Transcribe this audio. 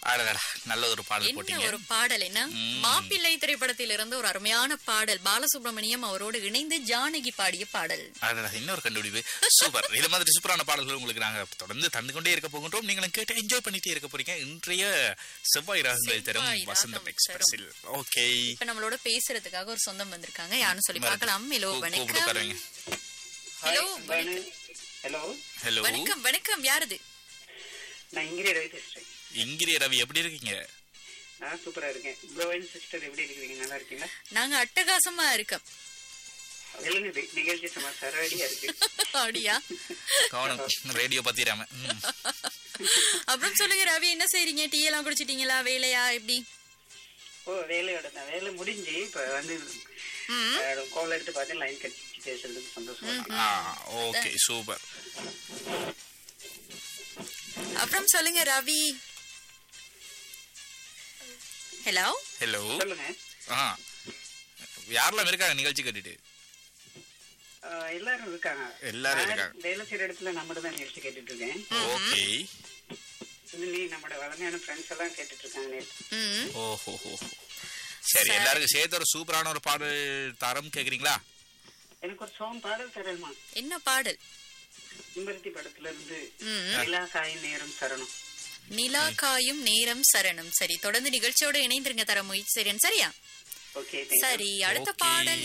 அடடா நல்ல ஒரு பாடல் என்ன போட்டீங்க ஒரு பாடல் என்ன ம். மாப்பிள்ளை திரைப்படத்தில் இருந்து ஒரு அருமையான பாடல் பாலசுப்ரமணியம் அவரோடு இணைந்து ஜானகி பாடிய பாடல் அடடா இன்னொரு கண்டுபிடிப்பு சூப்பர் இது மாதிரி சூப்பரான பாடல்கள் உங்களுக்கு நாங்க தொடர்ந்து தந்து கொண்டே இருக்க போகின்றோம் நீங்களும் கேட்டு என்ஜாய் பண்ணிட்டே இருக்க போறீங்க இன்றைய செவ்வாய் ராகங்கள் தரும் செவ்வாய் வசந்தம் ராகம் எக்ஸ்பிரஸில் ஓகே இப்ப நம்மளோட பேசுறதுக்காக ஒரு சொந்தம் வந்திருக்காங்க யாருன்னு சொல்லி மறு- பார்க்கலாம் ஹலோ கூப்பிட்டு வணக்கம் உட்காருங்க ஹலோ ஹலோ ஹலோ வணக்கம் வணக்கம் யாரது நான் இங்கிரிய ரவி பேசுறேன் இங்கிரிய ரவி எப்படி இருக்கீங்க நான் சூப்பரா இருக்கேன் ப்ரோ அண்ட் சிஸ்டர் எப்படி இருக்கீங்க நல்லா இருக்கீங்களா நாங்க அட்டகாசமா இருக்கோம் விளங்குது நிகழ்ச்சி சும்மா சரவடியா இருக்கு அப்படியா கவனம் ரேடியோ பத்திராம ம். அப்புறம் சொல்லுங்க ரவி என்ன செய்றீங்க டீ எல்லாம் குடிச்சிட்டீங்களா வேலையா எப்படி ஓ வேலையோட தான் வேலை முடிஞ்சு இப்ப வந்து ம். கால் எடுத்து பார்த்து லைன் கட்டி பேசுறதுக்கு சந்தோஷமா இருக்கு. ஆ ஓகே சூப்பர் அப்புறம் சொல்லுங்க ரவி ஹலோ ஹலோ சொல்லுங்க ஆ யாரெல்லாம் இருக்காங்க நிகழ்ச்சி கேட்டுட்டு ஆஹ் எல்லாரும் இருக்காங்க எல்லாரும் நான் இருக்காங்க. வேலை செய்யற இடத்துல நம்ம தான் நிகழ்ச்சி கேட்டுட்டு இருக்கேன் ஓகே இது நீ நம்மளோட வளமையான ஃப்ரெண்ட்ஸ் எல்லாம் கேட்டுட்டு இருக்காங்க நேத்து. ம் ஓஹோ சரி எல்லாருக்கும் சேர்த்து ஒரு சூப்பரான ஒரு பாடல் தரம் கேக்குறீங்களா எனக்கு ஒரு சோம் பாடல் தரணுமா என்ன பாடல் சிம்பருத்தி படத்துல இருந்து ம் நிலா காயின் நேரம் சரணம் நிலா காயும் நேரம் சரணம் சரி தொடர்ந்து நிகழ்ச்சியோட இணைந்திருங்க தர முயற்சி சரியா சரியா ஓகே சரி அடுத்த Okay. பாடல்